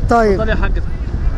طيب اتفضلي يا حاجة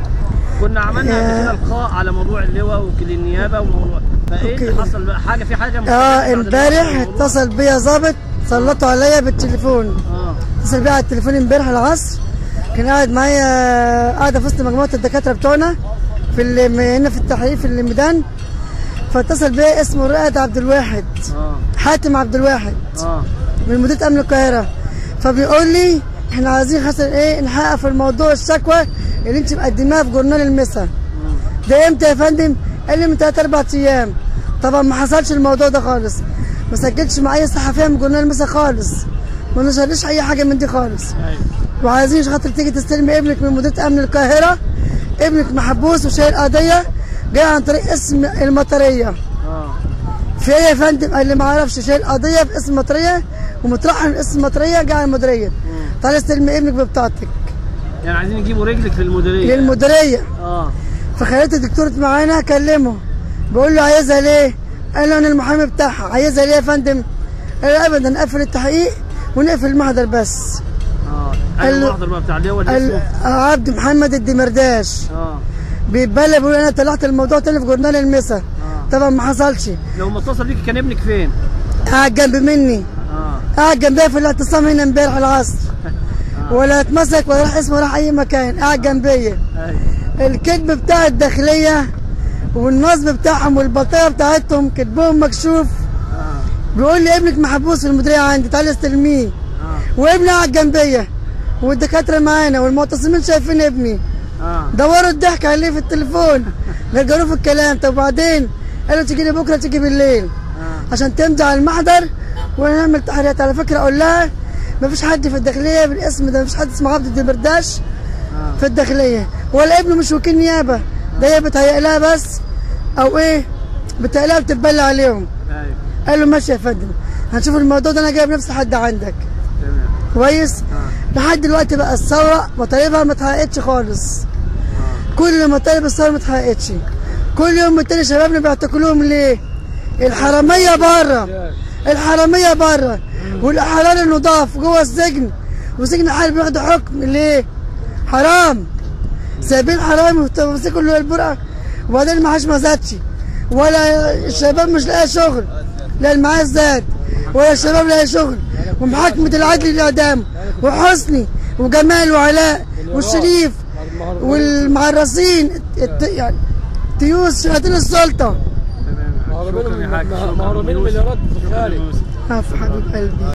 كنا عملنا قبل كده لقاء على موضوع اللواء وكيل النيابة وموضوع فايه اللي أوكي. حصل بقى حاجة في حاجة مختلفة اه بعد امبارح الموضوع؟ اتصل بيا ظابط سلطوا عليا بالتليفون اه اتصل بيا على التليفون امبارح العصر كان قاعد معايا قاعده في وسط مجموعه الدكاتره بتوعنا في الم- هنا في التحرير في الميدان فاتصل بيا اسمه رائد عبد الواحد اه حاتم عبد الواحد اه من مديريه امن القاهره فبيقول لي احنا عايزين خاطر ايه نحقق في الموضوع الشكوى اللي انت مقدماها في جورنال المسا ده امتى يا فندم؟ قال لي من ثلاث اربع ايام طبعا ما حصلش الموضوع ده خالص ما سجلتش مع اي صحفيه من جورنال المسا خالص ما نشرليش اي حاجه من دي خالص ايوه وعايزين خاطر تيجي تستلمي ابنك من مديريه امن القاهره ابنك محبوس وشايل قضيه جاي عن طريق اسم المطريه اه في ايه يا فندم قال لي ما اعرفش شايل قضيه باسم المطريه ومترحل من اسم المطريه جاي على المديريه تعالى استلمي ابنك ببطاقتك يعني عايزين يجيبوا رجلك للمديرية للمديريه اه فخليت الدكتور معانا كلمه بقول له عايزها ليه؟ قال له انا المحامي بتاعها عايزها ليه يا فندم؟ قال له ابدا نقفل التحقيق ونقفل المحضر بس اه قال ايوه له- المحضر بقى بتاع اللواء اللي قال اسمه عبد محمد الدمرداش اه بيتبلى بيقول انا طلعت الموضوع تاني في جورنال المسا اه طبعا ما حصلش لو ما اتصل بيك كان ابنك فين؟ قاعد جنب مني اه قاعد جنبيا في الاعتصام هنا امبارح العصر ولا اتمسك ولا راح اسمه راح اي مكان قاعد جنبيا ايوه الكذب بتاع الداخليه والنصب بتاعهم والبطاقه بتاعتهم كذبهم مكشوف اه بيقول لي ابنك محبوس في المديريه عندي تعالى استلميه اه وابني قاعد جنبيا والدكاتره معانا والمعتصمين شايفين ابني اه دوروا الضحك عليه في التليفون رجعوه في الكلام طب وبعدين قالوا تيجي لي بكره تيجي بالليل اه عشان تمضي على المحضر ونعمل تحريات على فكره اقول لها ما فيش حد في الداخليه بالاسم ده ما فيش حد اسمه عبد الدبرداش اه في الداخليه ولا ابنه مش وكيل نيابه ده هي بتهيأ لها بس او ايه بتهيأ لها بتتبلى عليهم ايوه قال له ماشي يا فندم هنشوف الموضوع ده انا جايب نفس حد عندك تمام كويس اه لحد دلوقتي بقى الثوره مطالبها ما اتحققتش خالص كل مطالب الثوره ما اتحققتش كل يوم التاني شبابنا بيعتقلوهم ليه الحراميه بره الحراميه بره والاحرار النضاف جوه السجن وسجن حرب بياخدوا حكم ليه حرام سايبين حرام ومسكوا له البرقه وبعدين المعاش ما زادش ولا الشباب مش لاقي شغل لا المعاش زاد ولا الشباب لاقي شغل ومحاكمة العدل الإعدام وحسني وجمال وعلاء والشريف والمعرسين الت- يعني تيوس شهادين السلطة تمام شكرا يا حاج شكرا مهربين يوسف. مليارات في شكرا الخارج يوسف. عفو حبيب قلبي